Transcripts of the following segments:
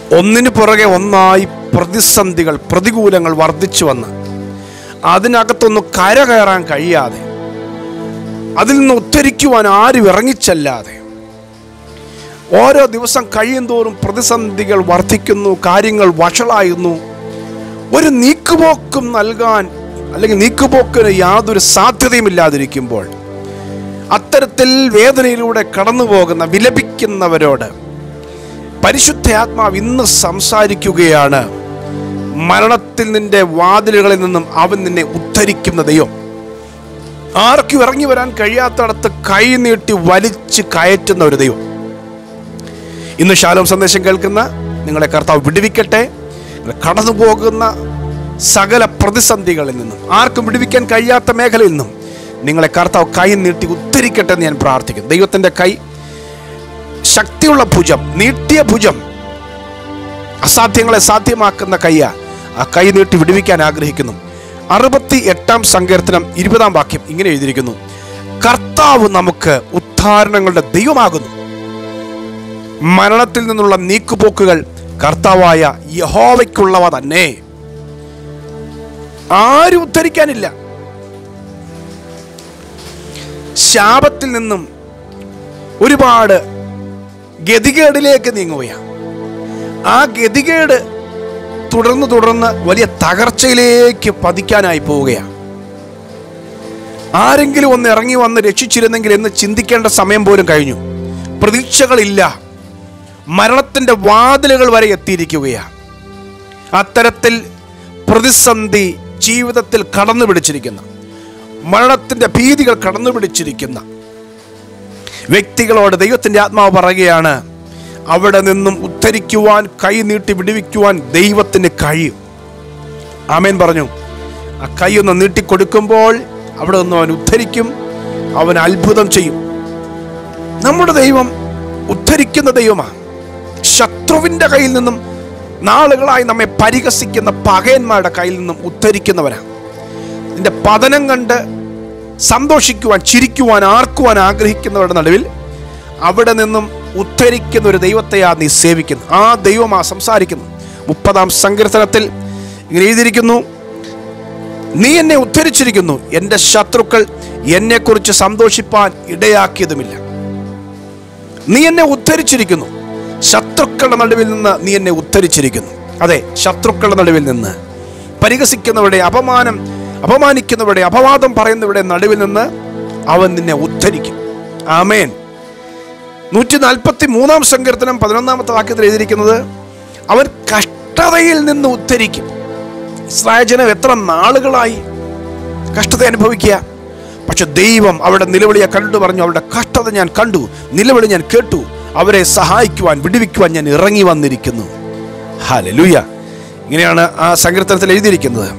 ഒന്നിനു പുറകെ ഒന്നായി പ്രതിസന്ധികൾ പ്രതികൂലങ്ങൾ വർദ്ധിച്ചു വന്ന് അതിനകത്തൊന്ന് കരകയറാൻ കഴിയാതെ അതിൽ നിന്ന് ഉദ്ധരിക്കുവാൻ ആരും ഇറങ്ങിച്ചല്ലാതെ ഓരോ ദിവസം കഴിയുന്തോറും പ്രതിസന്ധികൾ വർദ്ധിക്കുന്നു കാര്യങ്ങൾ വഷളായുന്നു ഒരു നീക്കുപോക്കും നൽകാൻ അല്ലെങ്കിൽ നീക്കുപോക്കിന് യാതൊരു സാധ്യതയുമില്ലാതിരിക്കുമ്പോൾ അത്തരത്തിൽ വേദനയിലൂടെ കടന്നു പോകുന്ന വിലപിക്കുന്നവരോട് പരിശുദ്ധ ആത്മാവ് ഇന്ന് സംസാരിക്കുകയാണ് മരണത്തിൽ നിന്റെ വാതിലുകളിൽ നിന്നും അവൻ നിന്നെ ഉദ്ധരിക്കുന്ന ദൈവം ആർക്കും ഇറങ്ങി വരാൻ കഴിയാത്തടത്ത് കൈ നീട്ടി വലിച്ച് കയറ്റുന്ന ഒരു ദൈവം ഇന്ന് ശാലോം സന്ദേശം കേൾക്കുന്ന നിങ്ങളെ കർത്താവ് വിടുവിക്കട്ടെ നിങ്ങൾ കടന്നു പോകുന്ന സകല പ്രതിസന്ധികളിൽ നിന്നും ആർക്കും വിടുവിക്കാൻ കഴിയാത്ത മേഖലയിൽ നിന്നും നിങ്ങളെ കർത്താവ് കൈ നീട്ടി ഉദ്ധരിക്കട്ടെ എന്ന് ഞാൻ പ്രാർത്ഥിക്കുന്നു ദൈവത്തിൻ്റെ കൈ ശക്തിയുള്ള ഭുജം നീട്ടിയ ഭുജം അസാധ്യങ്ങളെ സാധ്യമാക്കുന്ന കയ്യ ആ കൈ നീട്ടി വിടുവിക്കാൻ ആഗ്രഹിക്കുന്നു അറുപത്തി എട്ടാം സങ്കീർത്തനം ഇരുപതാം വാക്യം ഇങ്ങനെ എഴുതിയിരിക്കുന്നു കർത്താവ് നമുക്ക് ഉദ്ധാരണങ്ങളുടെ ദൈവമാകുന്നു മരണത്തിൽ നിന്നുള്ള നീക്കുപോക്കുകൾ കർത്താവായ യഹോവയ്ക്കുള്ളവ തന്നെ ആരും ഉദ്ധരിക്കാനില്ല ശാപത്തിൽ നിന്നും ഒരുപാട് ഗതികേടിലേക്ക് നീങ്ങുകയാണ് ആ ഗതികേട് തുടർന്ന് തുടർന്ന് വലിയ തകർച്ചയിലേക്ക് പതിക്കാനായി പോവുകയാണ് ആരെങ്കിലും ഒന്ന് ഇറങ്ങി വന്ന് രക്ഷിച്ചിരുന്നെങ്കിൽ എന്ന് ചിന്തിക്കേണ്ട സമയം പോലും കഴിഞ്ഞു പ്രതീക്ഷകളില്ല മരണത്തിൻ്റെ വാതിലുകൾ വരെ എത്തിയിരിക്കുകയാണ് അത്തരത്തിൽ പ്രതിസന്ധി ജീവിതത്തിൽ കടന്നു പിടിച്ചിരിക്കുന്ന മരണത്തിൻ്റെ ഭീതികൾ കടന്നു പിടിച്ചിരിക്കുന്ന വ്യക്തികളോട് ദൈവത്തിൻ്റെ ആത്മാവ് പറയുകയാണ് അവിടെ നിന്നും ഉദ്ധരിക്കുവാൻ കൈ നീട്ടി വിടുവിക്കുവാൻ ദൈവത്തിന് കഴിയും ആമേൻ പറഞ്ഞു ആ കൈ ഒന്ന് നീട്ടിക്കൊടുക്കുമ്പോൾ അവിടെ നിന്ന് അവൻ ഉദ്ധരിക്കും അവൻ അത്ഭുതം ചെയ്യും നമ്മുടെ ദൈവം ഉദ്ധരിക്കുന്ന ദൈവമാണ് ശത്രുവിൻ്റെ കയ്യിൽ നിന്നും നാളുകളായി നമ്മെ പരിഹസിക്കുന്ന പകയന്മാരുടെ കയ്യിൽ നിന്നും ഉദ്ധരിക്കുന്നവനാണ് നിന്റെ പതനം കണ്ട് സന്തോഷിക്കുവാൻ ചിരിക്കുവാൻ ആർക്കുവാൻ ആഗ്രഹിക്കുന്നവരുടെ നടുവിൽ അവിടെ നിന്നും ഉദ്ധരിക്കുന്ന ഒരു ദൈവത്തെയാ നീ സേവിക്കുന്നു ആ ദൈവമാ സംസാരിക്കുന്നു മുപ്പതാം സങ്കീർത്തനത്തിൽ ഇങ്ങനെ എഴുതിയിരിക്കുന്നു നീ എന്നെ ഉദ്ധരിച്ചിരിക്കുന്നു എൻ്റെ ശത്രുക്കൾ എന്നെക്കുറിച്ച് സന്തോഷിപ്പാൻ ഇടയാക്കിയതുമില്ല നീ എന്നെ ഉദ്ധരിച്ചിരിക്കുന്നു ശത്രുക്കളുടെ നടുവിൽ നിന്ന് നീ എന്നെ ഉദ്ധരിച്ചിരിക്കുന്നു അതെ ശത്രുക്കളുടെ നടുവിൽ നിന്ന് പരിഹസിക്കുന്നവരുടെ അപമാനം അപമാനിക്കുന്നവരുടെ അപവാദം പറയുന്നവരുടെ നടുവിൽ നിന്ന് അവൻ നിന്നെ ഉദ്ധരിക്കും ആമേൻ നൂറ്റി നാൽപ്പത്തി മൂന്നാം സങ്കീർത്തനം പതിനൊന്നാമത്തെ വാക്യത്തിൽ എഴുതിയിരിക്കുന്നത് അവൻ കഷ്ടതയിൽ നിന്ന് ഉദ്ധരിക്കും ഇസ്രായേൽ ജനം എത്ര നാളുകളായി കഷ്ടത അനുഭവിക്കുക പക്ഷെ ദൈവം അവിടെ നിലവിളിയെ കണ്ടു പറഞ്ഞു അവരുടെ കഷ്ടത ഞാൻ കണ്ടു നിലവിളി ഞാൻ കേട്ടു അവരെ സഹായിക്കുവാൻ വിടുവിക്കുവാൻ ഞാൻ ഇറങ്ങി വന്നിരിക്കുന്നു ഹാലലൂയ ഇങ്ങനെയാണ് ആ സങ്കീർത്തനത്തിൽ എഴുതിയിരിക്കുന്നത്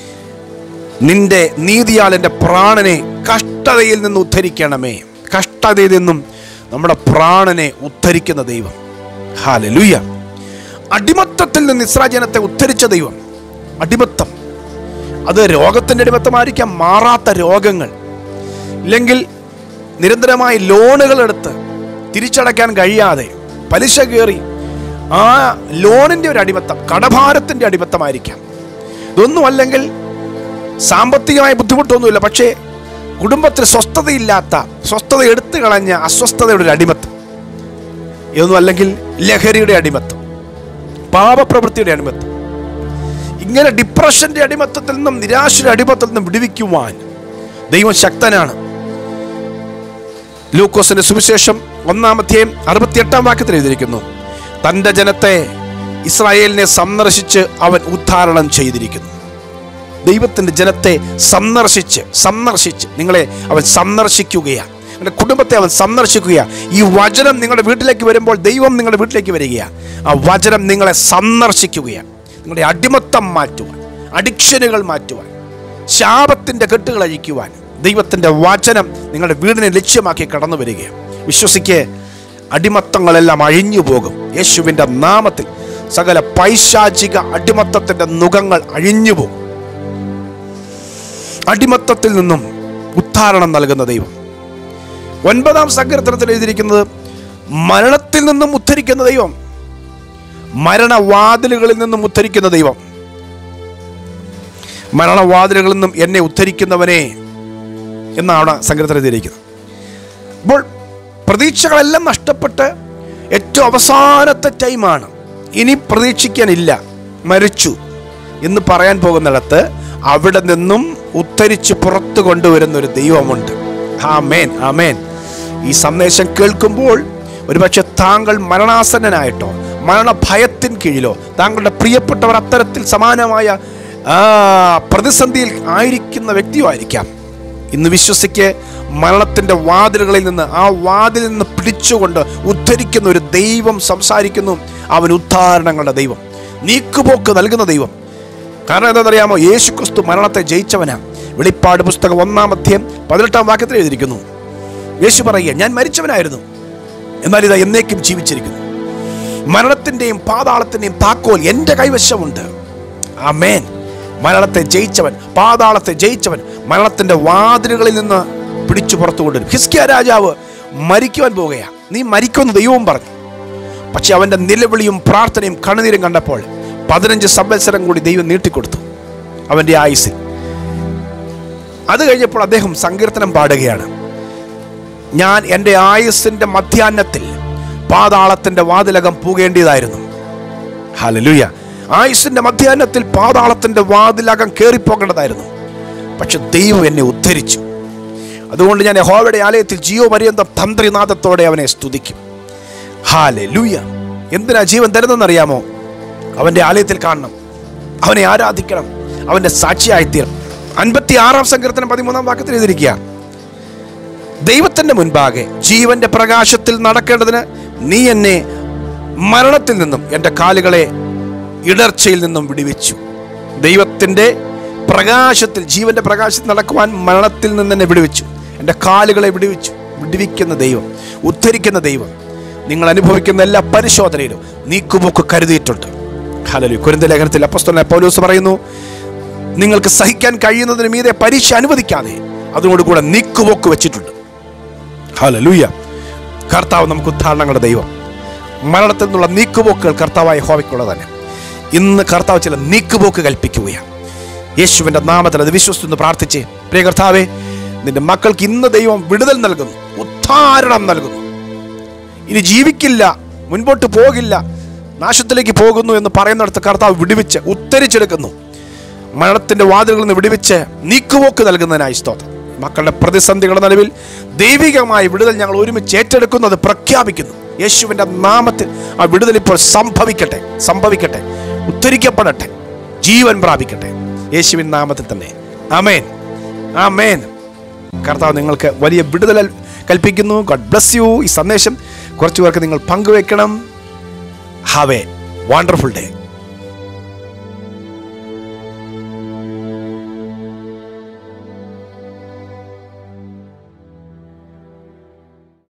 നിന്റെ നീതിയാൽ എൻ്റെ പ്രാണനെ കഷ്ടതയിൽ നിന്ന് ഉദ്ധരിക്കണമേ കഷ്ടതയിൽ നിന്നും നമ്മുടെ പ്രാണനെ ഉദ്ധരിക്കുന്ന ദൈവം ഹാലലൂയ അടിമത്തത്തിൽ നിന്ന് ഇസ്രാജനത്തെ ഉദ്ധരിച്ച ദൈവം അടിമത്തം അത് രോഗത്തിൻ്റെ അടിമത്തമായിരിക്കാം മാറാത്ത രോഗങ്ങൾ ഇല്ലെങ്കിൽ നിരന്തരമായി ലോണുകൾ എടുത്ത് തിരിച്ചടയ്ക്കാൻ കഴിയാതെ പലിശ കയറി ആ ലോണിൻ്റെ ഒരു അടിമത്തം കടഭാരത്തിൻ്റെ അടിമത്തമായിരിക്കാം ഇതൊന്നും അല്ലെങ്കിൽ സാമ്പത്തികമായ ബുദ്ധിമുട്ടൊന്നുമില്ല പക്ഷേ കുടുംബത്തിൽ സ്വസ്ഥതയില്ലാത്ത സ്വസ്ഥത എടുത്തു കളഞ്ഞ അസ്വസ്ഥതയുടെ ഒരു അടിമത്തം ഇതൊന്നും അല്ലെങ്കിൽ ലഹരിയുടെ അടിമത്തം പാപപ്രവൃത്തിയുടെ അടിമത്തം ഇങ്ങനെ ഡിപ്രഷന്റെ അടിമത്തത്തിൽ നിന്നും നിരാശയുടെ അടിമത്തത്തിൽ നിന്നും വിടുവിക്കുവാൻ ദൈവം ശക്തനാണ് ലൂക്കോസിന്റെ സുവിശേഷം ഒന്നാമധ്യയം അറുപത്തിയെട്ടാം വാക്യത്തിൽ എഴുതിയിരിക്കുന്നു തൻ്റെ ജനത്തെ ഇസ്രായേലിനെ സന്ദർശിച്ച് അവൻ ഉദ്ധാരണം ചെയ്തിരിക്കുന്നു ദൈവത്തിൻ്റെ ജനത്തെ സന്ദർശിച്ച് സന്ദർശിച്ച് നിങ്ങളെ അവൻ സന്ദർശിക്കുകയാണ് നിങ്ങളുടെ കുടുംബത്തെ അവൻ സന്ദർശിക്കുകയാണ് ഈ വചനം നിങ്ങളുടെ വീട്ടിലേക്ക് വരുമ്പോൾ ദൈവം നിങ്ങളുടെ വീട്ടിലേക്ക് വരികയാണ് ആ വചനം നിങ്ങളെ സന്ദർശിക്കുകയാണ് നിങ്ങളുടെ അടിമത്തം മാറ്റുവാൻ അഡിക്ഷനുകൾ മാറ്റുവാൻ ശാപത്തിൻ്റെ കെട്ടുകൾ അഴിക്കുവാൻ ദൈവത്തിൻ്റെ വചനം നിങ്ങളുടെ വീടിനെ ലക്ഷ്യമാക്കി കടന്നു വരികയാണ് വിശ്വസിക്ക് അടിമത്തങ്ങളെല്ലാം അഴിഞ്ഞു പോകും യേശുവിൻ്റെ നാമത്തിൽ സകല പൈശാചിക അടിമത്തത്തിൻ്റെ നുഖങ്ങൾ അഴിഞ്ഞു പോകും അടിമത്തത്തിൽ നിന്നും ഉദ്ധാരണം നൽകുന്ന ദൈവം ഒൻപതാം സങ്കീർത്തനത്തിൽ എഴുതിയിരിക്കുന്നത് മരണത്തിൽ നിന്നും ഉദ്ധരിക്കുന്ന ദൈവം മരണവാതിലുകളിൽ നിന്നും ഉദ്ധരിക്കുന്ന ദൈവം മരണവാതിലുകളിൽ നിന്നും എന്നെ ഉദ്ധരിക്കുന്നവനെ എന്നാണ് സങ്കീർത്തനം എഴുതിയിരിക്കുന്നത് അപ്പോൾ പ്രതീക്ഷകളെല്ലാം നഷ്ടപ്പെട്ട് ഏറ്റവും അവസാനത്തെ ടൈമാണ് ഇനി പ്രതീക്ഷിക്കാനില്ല മരിച്ചു എന്ന് പറയാൻ പോകുന്നിടത്ത് അവിടെ നിന്നും ഉത്തരിച്ച് പുറത്തു കൊണ്ടുവരുന്ന ഒരു ദൈവമുണ്ട് ആമേൻ ആമേൻ ഈ സന്ദേശം കേൾക്കുമ്പോൾ ഒരുപക്ഷെ താങ്കൾ മരണാസന്നനായിട്ടോ മരണഭയത്തിൻ കീഴിലോ താങ്കളുടെ പ്രിയപ്പെട്ടവർ അത്തരത്തിൽ സമാനമായ ആ, പ്രതിസന്ധിയിൽ ആയിരിക്കുന്ന വ്യക്തിയോ ആയിരിക്കാം ഇന്ന് വിശ്വസിക്ക് മരണത്തിന്റെ വാതിലുകളിൽ നിന്ന് ആ വാതിലിൽ നിന്ന് പിടിച്ചുകൊണ്ട് ഉദ്ധരിക്കുന്ന ഒരു ദൈവം സംസാരിക്കുന്നു അവൻ ഉദ്ധാരണങ്ങളുടെ ദൈവം നീക്കുപോക്ക് നൽകുന്ന ദൈവം കാരണം എന്താണെന്നറിയാമോ യേശു ക്രിസ്തു മരണത്തെ ജയിച്ചവനാ വെളിപ്പാട് പുസ്തകം ഒന്നാം അധ്യയം പതിനെട്ടാം വാക്യത്തിൽ എഴുതിയിരിക്കുന്നു യേശു പറയുക ഞാൻ മരിച്ചവനായിരുന്നു എന്നാൽ ഇതാ എന്നേക്കും ജീവിച്ചിരിക്കുന്നു മരണത്തിന്റെയും പാതാളത്തിന്റെയും താക്കോൽ എൻ്റെ കൈവശമുണ്ട് ആമേൻ മരണത്തെ ജയിച്ചവൻ പാതാളത്തെ ജയിച്ചവൻ മരണത്തിന്റെ വാതിലുകളിൽ നിന്ന് പിടിച്ചു പുറത്തു കൊണ്ടുവരും ഹിസ്കിയ രാജാവ് മരിക്കുവാൻ പോവുകയാണ് നീ മരിക്കുമെന്ന് ദൈവവും പറഞ്ഞു പക്ഷെ അവന്റെ നിലവിളിയും പ്രാർത്ഥനയും കണ്ണുനീരും കണ്ടപ്പോൾ പതിനഞ്ച് സംവത്സരം കൂടി ദൈവം നീട്ടിക്കൊടുത്തു അവന്റെ ആയുസിൽ അത് കഴിഞ്ഞപ്പോൾ അദ്ദേഹം സങ്കീർത്തനം പാടുകയാണ് ഞാൻ എൻ്റെ ആയുസ്സിന്റെ മധ്യാഹ്നത്തിൽ പാതാളത്തിന്റെ വാതിലകം പൂകേണ്ടിയതായിരുന്നു ഹലലുയ ആയുസ്സിന്റെ മധ്യാഹ്നത്തിൽ പാതാളത്തിന്റെ വാതിലകം കയറിപ്പോകേണ്ടതായിരുന്നു പക്ഷെ ദൈവം എന്നെ ഉദ്ധരിച്ചു അതുകൊണ്ട് ഞാൻ യഹോവയുടെ ആലയത്തിൽ ജീവ പര്യന്തം തന്ത്രിനാഥത്തോടെ അവനെ സ്തുതിക്കും ഹാലലുയ എന്തിനാ ജീവൻ തരുന്നതെന്നറിയാമോ അവന്റെ ആലയത്തിൽ കാണണം അവനെ ആരാധിക്കണം അവന്റെ സാക്ഷിയായിത്തീരണം അൻപത്തി ആറാം സങ്കീർത്തനം പതിമൂന്നാം വാക്യത്തിൽ എഴുതിയിരിക്കുക ദൈവത്തിന്റെ മുൻപാകെ ജീവന്റെ പ്രകാശത്തിൽ നടക്കേണ്ടതിന് നീ എന്നെ മരണത്തിൽ നിന്നും എൻ്റെ കാലുകളെ ഇടർച്ചയിൽ നിന്നും വിടുവിച്ചു ദൈവത്തിൻ്റെ പ്രകാശത്തിൽ ജീവന്റെ പ്രകാശത്തിൽ നടക്കുവാൻ മരണത്തിൽ നിന്ന് എന്നെ വിടുവിച്ചു എൻ്റെ കാലുകളെ വിടുവിച്ചു വിടുവിക്കുന്ന ദൈവം ഉദ്ധരിക്കുന്ന ദൈവം നിങ്ങൾ അനുഭവിക്കുന്ന എല്ലാ പരിശോധനയിലും നീക്കുപോക്ക് കരുതിയിട്ടുണ്ട് ഹലലു കുരുന്ത ലേഖനത്തിൽ അപ്പസ്തോലനായ പൗലോസ് പറയുന്നു നിങ്ങൾക്ക് സഹിക്കാൻ കഴിയുന്നതിന് മീതെ പരീക്ഷ അനുവദിക്കാതെ അതിനോടുകൂടെ നീക്കുപോക്ക് വെച്ചിട്ടുണ്ട് ഹലലൂയ കർത്താവ് നമുക്ക് ഉദ്ധാരണങ്ങളുടെ ദൈവം മരണത്തിൽ നിന്നുള്ള നീക്കുപോക്കുകൾ കർത്താവായ ഹോവയ്ക്കുള്ള തന്നെ ഇന്ന് കർത്താവ് ചില നീക്കുപോക്ക് കൽപ്പിക്കുകയാണ് യേശുവിൻ്റെ നാമത്തിൽ അത് വിശ്വസിച്ച് പ്രാർത്ഥിച്ച് പ്രിയ കർത്താവെ നിന്റെ മക്കൾക്ക് ഇന്ന് ദൈവം വിടുതൽ നൽകുന്നു ഉദ്ധാരണം നൽകുന്നു ഇനി ജീവിക്കില്ല മുൻപോട്ട് പോകില്ല നാശത്തിലേക്ക് പോകുന്നു എന്ന് പറയുന്നിടത്ത് കർത്താവ് വിടുവിച്ച് ഉത്തരിച്ചെടുക്കുന്നു മരണത്തിന്റെ വാതിലുകളിൽ നിന്ന് വിടുവിച്ച് നീക്കുപോക്ക് നൽകുന്നതിനായി സ്തോത്രം മക്കളുടെ പ്രതിസന്ധികളുടെ നടുവിൽ ദൈവികമായ വിടുതൽ ഞങ്ങൾ ഒരുമിച്ച് ഏറ്റെടുക്കുന്നത് പ്രഖ്യാപിക്കുന്നു യേശുവിൻ്റെ നാമത്തിൽ ആ വിടുതൽ ഇപ്പോൾ സംഭവിക്കട്ടെ സംഭവിക്കട്ടെ ഉദ്ധരിക്കപ്പെടട്ടെ ജീവൻ പ്രാപിക്കട്ടെ യേശുവിൻ നാമത്തിൽ തന്നെ ആമേൻ ആമേൻ കർത്താവ് നിങ്ങൾക്ക് വലിയ വിടുതൽ കൽപ്പിക്കുന്നു ഗോഡ് ബ്ലസ് യു ഈ സന്ദേശം കുറച്ചു പേർക്ക് നിങ്ങൾ പങ്കുവെക്കണം ഹാവ് എ വണ്ടർഫുൾ ഡേ